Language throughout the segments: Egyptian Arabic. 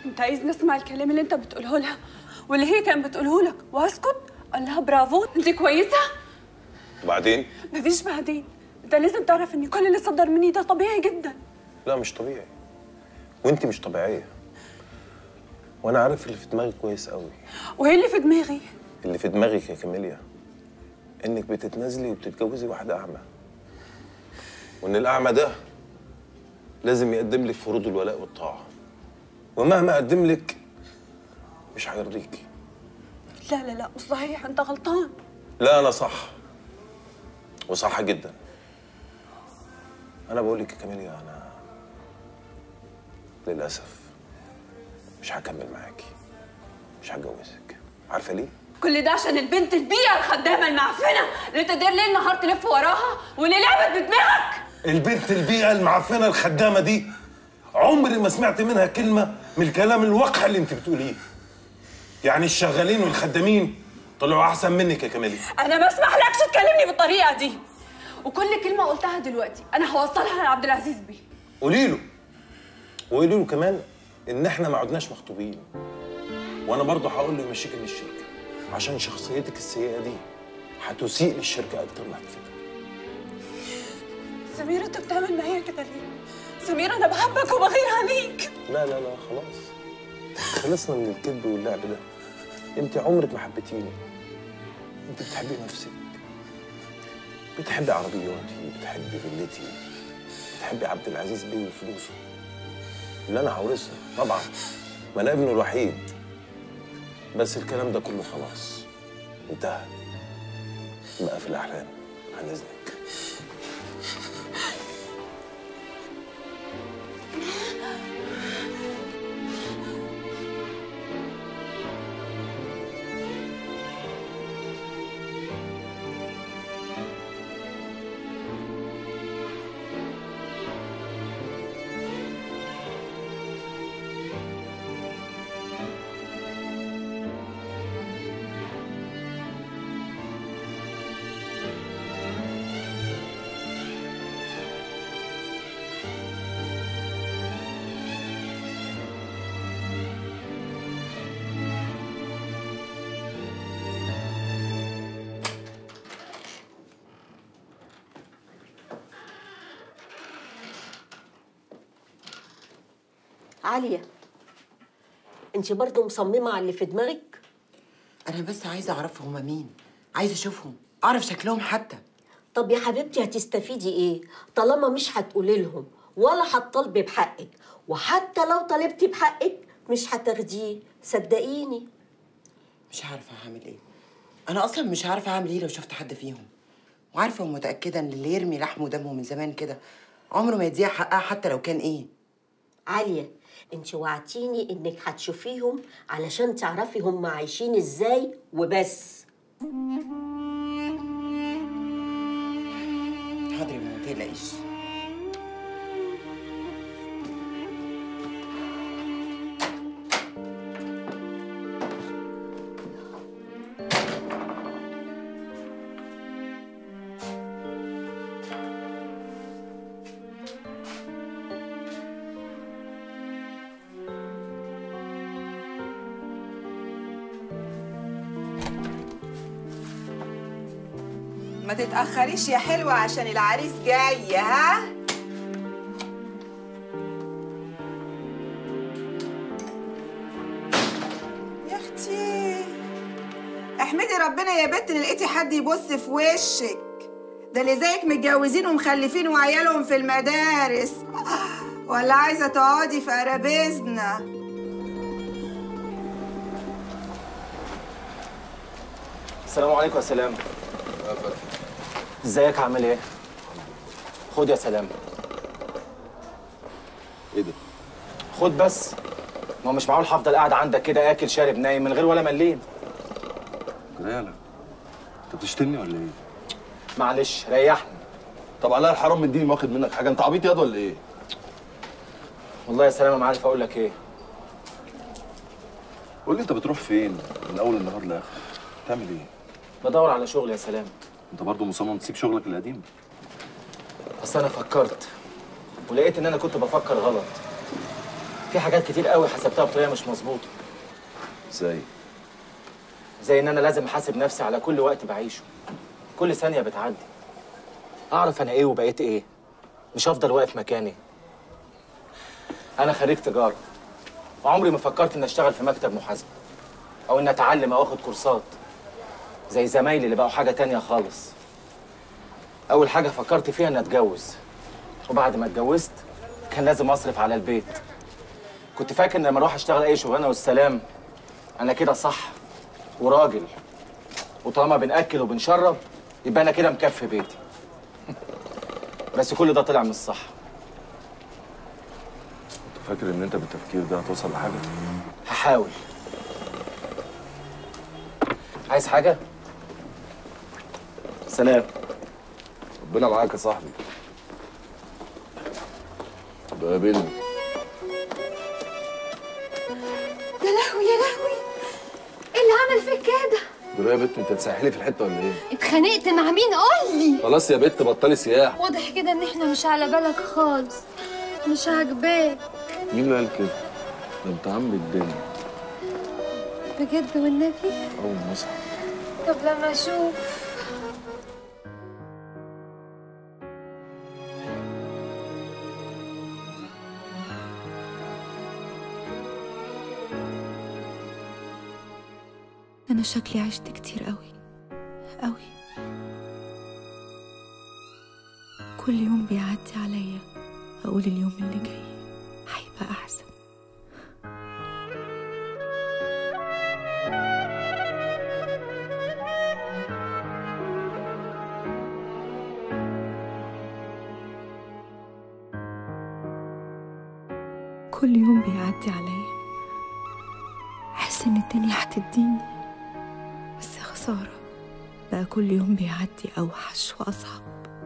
انت عايز نسمع الكلام اللي انت بتقوله لها واللي هي كانت بتقوله لك واسكت قال لها برافو انت كويسه وبعدين مفيش بعدين انت لازم تعرف ان كل اللي صدر مني ده طبيعي جدا لا مش طبيعي وانت مش طبيعيه وانا عارف اللي في دماغك كويس قوي وايه اللي في دماغي اللي في دماغك يا كاميليا انك بتتنازلي وبتتجوزي واحده اعمى وان الاعمى ده لازم يقدم لك فروض الولاء والطاعه ومهما قدم لك مش هيرضيكي لا لا لا مش صحيح انت غلطان لا انا صح وصح جدا انا بقول لك يا كاميليا انا للاسف مش هكمل معاكي مش هتجوزك عارفه ليه كل ده عشان البنت البيئة الخدامة المعفنة اللي تقدر ليل نهار تلف وراها واللي لعبت بدماغك البنت البيئة المعفنة الخدامة دي عمري ما سمعت منها كلمة من الكلام الوقح اللي انت بتقوليه يعني الشغالين والخدامين طلعوا أحسن منك يا كاميليا أنا ما اسمحلكش تكلمني بالطريقة دي وكل كلمة قلتها دلوقتي أنا هوصلها لعبد العزيز بيه قولي له وقولي له كمان إن إحنا ما عدناش مخطوبين وأنا برضه هقول له يمشيك من الشركة عشان شخصيتك السيئة دي هتسيء للشركة أكتر ما هتفيدها سمير أنت بتعمل معايا كده ليه؟ سمير أنا بحبك وبغير عليك لا لا لا خلاص خلصنا من الكذب واللعب ده انت عمرك ما حبيتيني انت بتحبي نفسك بتحبي عربياتي بتحبي فيلتي بتحبي عبد العزيز بيه وفلوسه اللي انا هورثها طبعا ما انا ابنه الوحيد بس الكلام ده كله خلاص انتهى بقى في الاحلام عن اذنك عالية انت برضو مصممة على اللي في دماغك انا بس عايزه اعرف هما مين عايزه اشوفهم اعرف شكلهم حتى طب يا حبيبتي هتستفيدي ايه طالما مش هتقولي لهم ولا هتطالبي بحقك وحتى لو طالبتي بحقك مش هتاخديه صدقيني مش عارفه هعمل ايه انا اصلا مش عارفه اعمل ايه لو شفت حد فيهم وعارفه ومتاكده ان اللي يرمي لحمه ودمه من زمان كده عمره ما يديها حقها حتى لو كان ايه عالية انت وعدتيني انك هتشوفيهم علشان تعرفي هم عايشين ازاي وبس حاضر يا ماما ما تقلقيش ما تتأخريش يا حلوة عشان العريس جاي ها يا اختي احمدي ربنا يا بت ان لقيتي حد يبص في وشك ده اللي زيك متجوزين ومخلفين وعيالهم في المدارس ولا عايزه تقعدي في قرابيزنا السلام عليكم يا سلام ازيك عامل ايه خد يا سلام ايه ده؟ خد بس ما هو مش معقول هفضل قاعد عندك كده اكل شارب نايم من غير ولا مليم ريالة انت بتشتمني ولا ايه؟ معلش ريحني طب عليا الحرام من ديني ما واخد منك حاجه انت عبيط ياض ولا ايه؟ والله يا سلام ما عارف اقول لك ايه قول لي انت بتروح فين من اول النهار لاخر تعمل ايه؟ بدور على شغل يا سلام انت برضه مصمم تسيب شغلك القديم بس انا فكرت ولقيت ان انا كنت بفكر غلط في حاجات كتير قوي حسبتها بطريقه مش مظبوطه ازاي زي ان انا لازم احاسب نفسي على كل وقت بعيشه كل ثانيه بتعدي اعرف انا ايه وبقيت ايه مش هفضل واقف مكاني انا خريج تجاره وعمري ما فكرت اني اشتغل في مكتب محاسبه او اني اتعلم او اخد كورسات زي زمايلي اللي بقوا حاجه تانية خالص اول حاجه فكرت فيها اني اتجوز وبعد ما اتجوزت كان لازم اصرف على البيت كنت فاكر ان لما اروح اشتغل اي شغلانه والسلام انا كده صح وراجل وطالما بناكل وبنشرب يبقى انا كده مكفي بيتي بس كل ده طلع مش صح انت فاكر ان انت بالتفكير ده هتوصل لحاجه هحاول عايز حاجه سلام ربنا معاك يا صاحبي بقابلني يا لهوي يا لهوي ايه اللي عمل فيك كده دول يا بت انت تسحلي في الحته ولا ايه اتخانقت مع مين قول لي خلاص يا بت بطلي سياح واضح كده ان احنا مش على بالك خالص مش عاجباك مين اللي قال كده ده انت عم الدنيا بجد والنبي اول ما اصحى طب لما اشوف أنا شكلي عشت كتير قوي قوي كل يوم بيعدي عليا أقول اليوم اللي جاي هيبقى أحسن كل يوم بيعدي عليا أحس إن الدنيا هتديني بس خسارة بقى كل يوم بيعدي أوحش وأصعب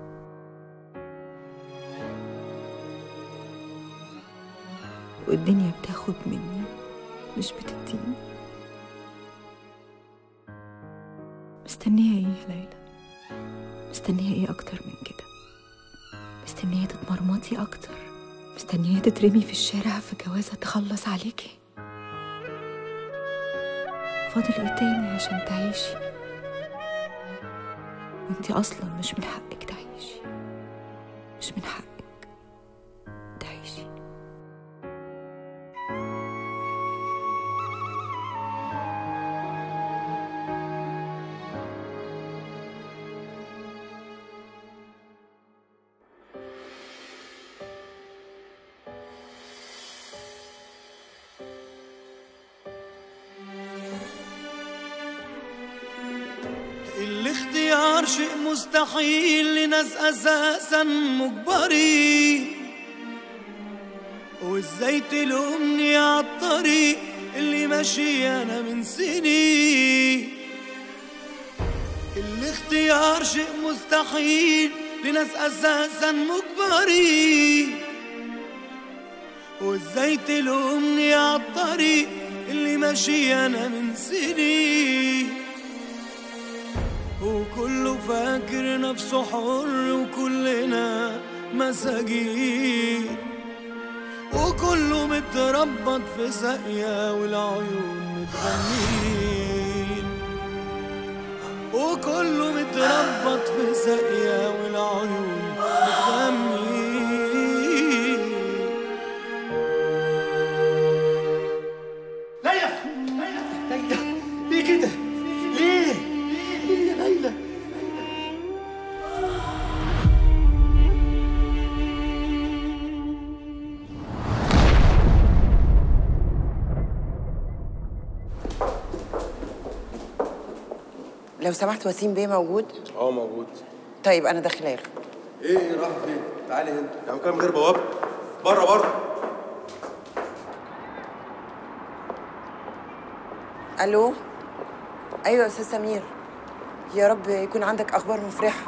والدنيا بتاخد مني مش بتديني مستنية ايه يا ليلى مستنية ايه أكتر من كده مستنية تتمرمطي أكتر مستنية تترمي في الشارع في جوازة تخلص عليكي فاضل ايه تاني عشان تعيشي وانتي اصلا مش من حقك تعيشي مش من حقك تعيشي الاختيار شيء مستحيل لناس اساسا مجبرين وازاي تلومني عالطريق اللي ماشي انا من سنين الاختيار شيء مستحيل لناس اساسا مجبرين وازاي تلومني عالطريق اللي ماشي انا من سنين وكله فاكر نفسه حر وكلنا مساجين وكله متربط في ساقية والعيون متغنين وكله متربط في ساقية والعيون متغنين ليلى ليلى ليه كده؟ ليه؟ ليه يا ليلى؟ لو سمحت وسيم بيه موجود اه موجود طيب انا داخله له ايه راح فين؟ تعالي هنا يا عم كان من غير بوابه بره بره الو ايوه يا استاذ سمير يا رب يكون عندك اخبار مفرحه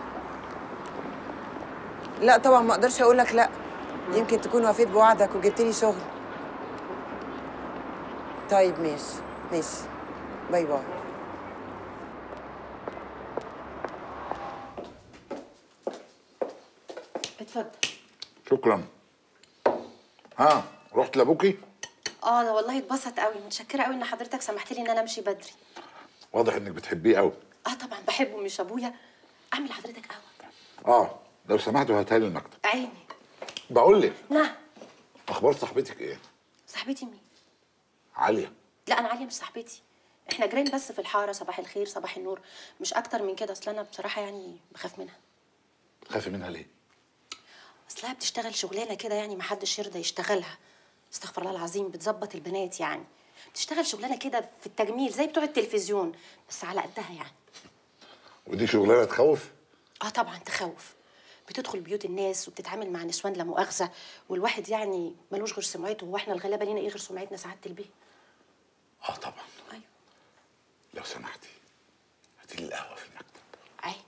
لا طبعا ما اقدرش اقول لك لا يمكن تكون وفيت بوعدك وجبت لي شغل طيب ماشي ماشي باي باي اتفضل شكرا ها رحت لابوكي اه ده والله اتبسط قوي متشكره قوي ان حضرتك سمحت لي ان انا امشي بدري واضح انك بتحبيه قوي اه طبعا بحبه مش ابويا اعمل لحضرتك قهوه اه لو سمحتوا هاتها لي المكتب عيني بقول لك نعم اخبار صاحبتك ايه صاحبتي مين عاليه لا انا عاليه مش صاحبتي احنا جيران بس في الحاره صباح الخير صباح النور مش اكتر من كده اصل انا بصراحه يعني بخاف منها تخافي منها ليه اصلها بتشتغل شغلانه كده يعني محدش يرضى يشتغلها استغفر الله العظيم بتظبط البنات يعني بتشتغل شغلانه كده في التجميل زي بتوع التلفزيون بس على قدها يعني ودي شغلانه تخوف اه طبعا تخوف بتدخل بيوت الناس وبتتعامل مع نسوان لا مؤاخذه والواحد يعني ملوش غير سمعته واحنا الغلابه لينا ايه غير سمعتنا سعاده البيه اه طبعا أيوة. لو سمحتي هاتي لي القهوه في المكتب عيني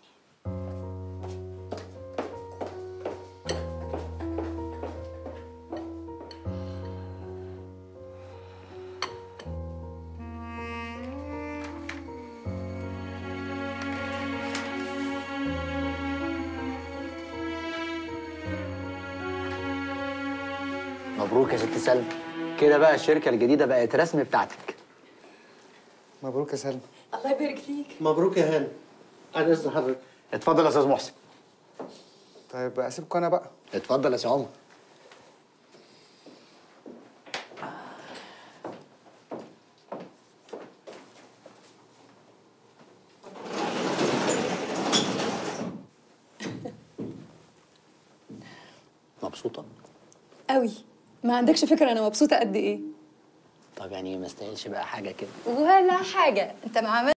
مبروك يا ست سلمى كده بقى الشركه الجديده بقت رسمي بتاعتك مبروك يا سلمى الله يبارك فيك مبروك يا هاني انا اذن حضرتك اتفضل يا استاذ محسن طيب اسيبكم انا بقى اتفضل يا سي عمر مبسوطه قوي ما عندكش فكره انا مبسوطه قد ايه طب يعني ما استاهلش بقى حاجه كده ولا حاجه انت ما عملت